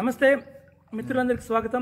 నమస్తే మిత్రులందరికీ స్వాగతం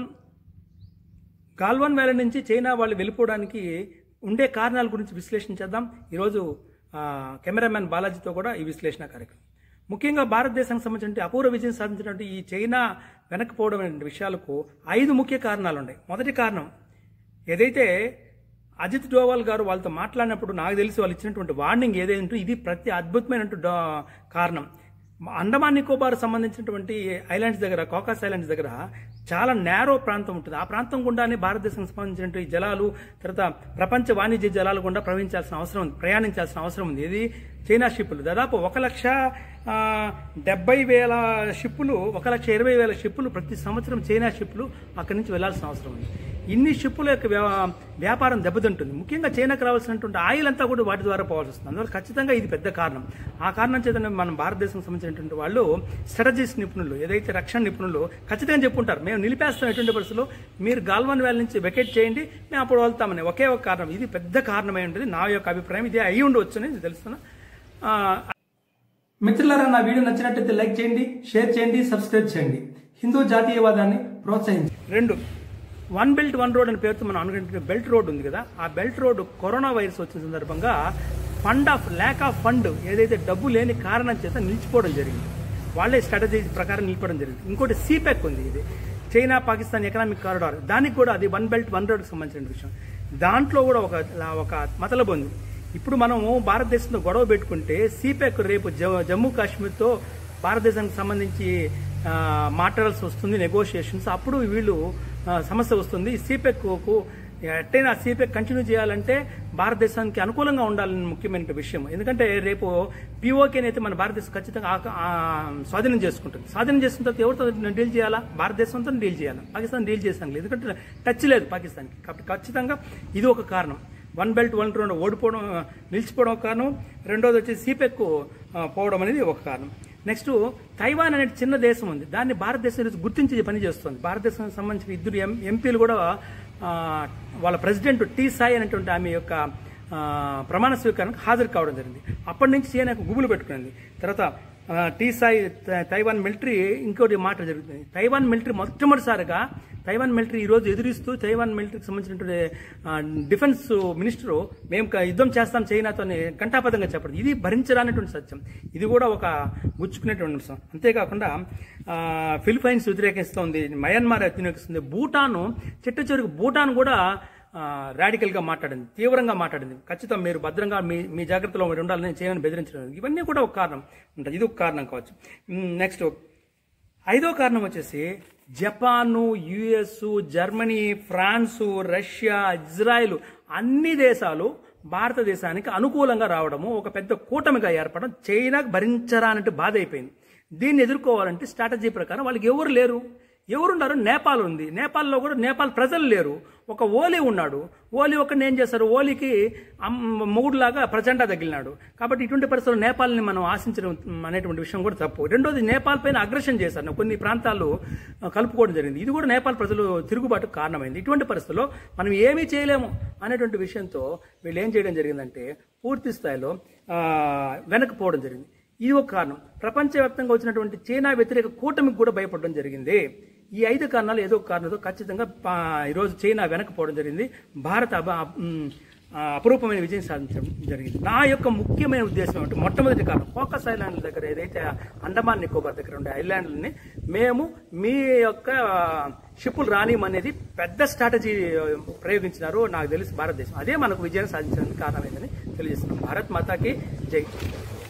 గాల్వాన్ వ్యాలీ నుంచి చైనా వాళ్ళు వెళ్ళిపోవడానికి ఉండే కారణాల గురించి విశ్లేషణ చేద్దాం ఈరోజు ఆ, కెమెరామ్యాన్ బాలాజీతో కూడా ఈ విశ్లేషణ కార్యక్రమం ముఖ్యంగా భారతదేశానికి సంబంధించిన అపూర్వ విజయం సాధించినటువంటి ఈ చైనా వెనక్కిపోవడం అనే విషయాలకు ఐదు ముఖ్య కారణాలు ఉన్నాయి మొదటి కారణం ఏదైతే అజిత్ డోవాల్ గారు వాళ్ళతో మాట్లాడినప్పుడు నాకు తెలిసి వాళ్ళు ఇచ్చినటువంటి వార్నింగ్ ఏదైతే ఇది ప్రతి అద్భుతమైనటువంటి డా- కారణం అండమాన్ నికోబార్ సంబంధించినటువంటి ఐలాండ్స్ దగ్గర కోకాస్ ఐలాండ్స్ దగ్గర చాలా నేరో ప్రాంతం ఉంటుంది ఆ ప్రాంతం గుండానే భారతదేశానికి సంబంధించినటువంటి జలాలు తర్వాత ప్రపంచ వాణిజ్య జలాలు గుండా ప్రవహించాల్సిన అవసరం ఉంది ప్రయాణించాల్సిన అవసరం ఉంది ఇది చైనా షిప్పులు దాదాపు ఒక లక్ష ఆ, డెబ్బై వేల షిప్పులు ఒక లక్ష ఇరవై వేల షిప్పులు ప్రతి సంవత్సరం చైనా షిప్పులు అక్కడి నుంచి వెళ్లాల్సిన అవసరం ఉంది ఇన్ని షిప్పుల యొక్క వ్యా- వ్యాపారం దెబ్బతింటుంది ముఖ్యంగా చైనాకు రావాల్సినటువంటి ఆయిల్ అంతా కూడా వాటి ద్వారా పోవాల్సి వస్తుంది అందువల్ల ఖచ్చితంగా ఇది పెద్ద కారణం ఆ కారణం చేతనే మన భారతదేశం సంబంధించినటువంటి వాళ్ళు స్ట్రాటజిస్ట్ నిపుణులు ఏదైతే రక్షణ నిపుణులు ఖచ్చితంగా చెప్పుంటారు మేము నిలిపేస్తాం ఎటువంటి పరిస్థితుల్లో మీరు గాల్వన్ వ్యాలీ నుంచి వెకెట్ చేయండి మేము అప్పుడు వెళ్తామని ఒకే ఒక కారణం ఇది పెద్ద కారణమై ఉంటుంది నా యొక్క అభిప్రాయం ఇదే అయి ఉండవచ్చు అని తెలుస్తున్నా ఆ, మిత్రులారా నా వీడియో నచ్చినట్లయితే లైక్ చేయండి షేర్ చేయండి సబ్స్క్రైబ్ చేయండి హిందూ జాతీయవాదాన్ని ప్రోత్సహించండి రెండు వన్ బెల్ట్ వన్ రోడ్ అనే పేరుతో మనం అనుకుంటున్న బెల్ట్ రోడ్ ఉంది కదా ఆ బెల్ట్ రోడ్ కరోనా వైరస్ వచ్చిన సందర్భంగా fund of lack of fund ఏదైతే డబ్బు లేని కారణం చేత నిలిచిపోవడం జరిగింది వాళ్ళే స్ట్రాటజీ ప్రకారం నిలిపడం జరిగింది ఇంకోటి సీపెక్ ఉంది ఇది చైనా పాకిస్తాన్ ఎకనామిక్ కారిడార్ దానికి కూడా అది వన్ బెల్ట్ వన్ రోడ్కి సంబంధించిన విషయం దాంట్లో కూడా ఒక ఒక మతలబు ఉంది ఇప్పుడు మనము భారతదేశంతో గొడవ పెట్టుకుంటే సిపెక్ రేపు జ- జమ్మూ కాశ్మీర్తో భారతదేశానికి సంబంధించి ఆ, మాట్లాడాల్సి వస్తుంది నెగోషియేషన్స్ అప్పుడు వీళ్ళు ఆ, సమస్య వస్తుంది సిపెక్కు ఎట్టైనా సిపెక్ కంటిన్యూ చేయాలంటే భారతదేశానికి అనుకూలంగా ఉండాలని ముఖ్యమైన విషయం ఎందుకంటే రేపు పిఓకేని అయితే మన భారతదేశం ఖచ్చితంగా ఆ- ఆ స్వాధీనం చేసుకుంటుంది స్వాధీనం చేసుకున్న తర్వాత ఎవరితో డీల్ చేయాలా భారతదేశంతో డీల్ చేయాలి పాకిస్తాన్ డీల్ చేసాం లేదు ఎందుకంటే టచ్ లేదు పాకిస్తాన్కి కాబట్టి ఖచ్చితంగా ఇది ఒక కారణం వన్ బెల్ట్ వన్ రోడ్ ఓడిపోవడం నిలిచిపోవడం ఒక కారణం రెండోది వచ్చి సీపెక్ పోవడం అనేది ఒక కారణం నెక్స్ట్ తైవాన్ అనే చిన్న దేశం ఉంది దాన్ని భారతదేశం ఈరోజు గుర్తించి పని చేస్తుంది భారతదేశానికి సంబంధించిన ఇద్దరు ఎం ఎంపీలు కూడా ఆ, వాళ్ళ ప్రెసిడెంట్ టీ సాయి అనేటువంటి ఆమె యొక్క ఆ, ప్రమాణ స్వీకారానికి హాజరు కావడం జరిగింది అప్పటి నుంచి చైనాకు గుబులు పెట్టుకుంది తర్వాత ఆ, టీ సాయి త- తైవాన్ మిలిటరీ ఇంకోటి మాట జరుగుతుంది తైవాన్ మిలిటరీ మొట్టమొదటిసారిగా తైవాన్ మిలిటరీ ఈ రోజు ఎదురిస్తూ తైవాన్ మిలిటరీకి సంబంధించినటువంటి ఆ, డిఫెన్స్ మినిస్టరు మేము క- యుద్ధం చేస్తాం చైనాతో కంఠాపదంగా చెప్పడం ఇది భరించరానటువంటి సత్యం ఇది కూడా ఒక గుచ్చుకునేటువంటి అంశం అంతేకాకుండా ఆ, ఫిలిపైన్స్ వ్యతిరేకిస్తోంది మయన్మార్ వ్యతిరేకిస్తుంది భూటాన్ చిట్ట చివరికి భూటాన్ కూడా రాడికల్ గా మాట్లాడింది తీవ్రంగా మాట్లాడింది ఖచ్చితంగా మీరు భద్రంగా మీ మీ జాగ్రత్తలో మీరు ఉండాలని చైనాను బెదిరించడం ఇవన్నీ కూడా ఒక కారణం ఉంటుంది ఇది ఒక కారణం కావచ్చు నెక్స్ట్ ఐదో కారణం వచ్చేసి Japan US Germany France Russia Israel అన్ని దేశాలు భారతదేశానికి అనుకూలంగా రావడము ఒక పెద్ద కూటమిగా ఏర్పడడం చైనాకు భరించరానంటే బాధ అయిపోయింది దీన్ని ఎదుర్కోవాలంటే స్ట్రాటజీ ప్రకారం వాళ్ళకి ఎవరు లేరు ఎవరున్నారు నేపాల్ ఉంది నేపాల్లో కూడా నేపాల్ ప్రజలు లేరు ఒక ఓలీ ఉన్నాడు ఓలీ ఒకరిని ఏం చేస్తారు ఓలీకి అమ్- మొగుడులాగా ప్రచండా తగిలినాడు కాబట్టి ఇటువంటి పరిస్థితుల్లో నేపాల్ని మనం ఆశించడం అనేటువంటి విషయం కూడా తప్పు రెండోది నేపాల్ పైన అగ్రెషన్ చేశారు కొన్ని ప్రాంతాలు ఆ, కలుపుకోవడం జరిగింది ఇది కూడా నేపాల్ ప్రజలు తిరుగుబాటు కారణమైంది ఇటువంటి పరిస్థితుల్లో మనం ఏమీ చేయలేము అనేటువంటి విషయంతో వీళ్ళు ఏం చేయడం జరిగిందంటే పూర్తి స్థాయిలో ఆ, వెనక్కిపోవడం జరిగింది ఇది ఒక కారణం ప్రపంచవ్యాప్తంగా వచ్చినటువంటి చైనా వ్యతిరేక కూటమికి కూడా భయపడడం జరిగింది ఈ ఐదు కారణాలు ఏదో ఒక కారణంతో ఖచ్చితంగా పా- ఈరోజు చైనా వెనకపోవడం జరిగింది భారత అబ- ఉమ్, ఆ, అపురూపమైన విజయం సాధించడం జరిగింది నా యొక్క ముఖ్యమైన ఉద్దేశం ఏమిటి మొట్టమొదటి కారణం ఫోకస్ ఐలాండ్ల దగ్గర ఏదైతే అండమాన్ నికోబార్ దగ్గర ఉండే ఐలాండ్లని మేము మీ యొక్క షిప్పులు రానిమనేది పెద్ద స్ట్రాటజీ ప్రయోగించినారు నాకు తెలిసి భారతదేశం అదే మనకు విజయం సాధించడానికి కారణమైందని తెలియజేస్తున్నాం భారత్ మాతాకి జై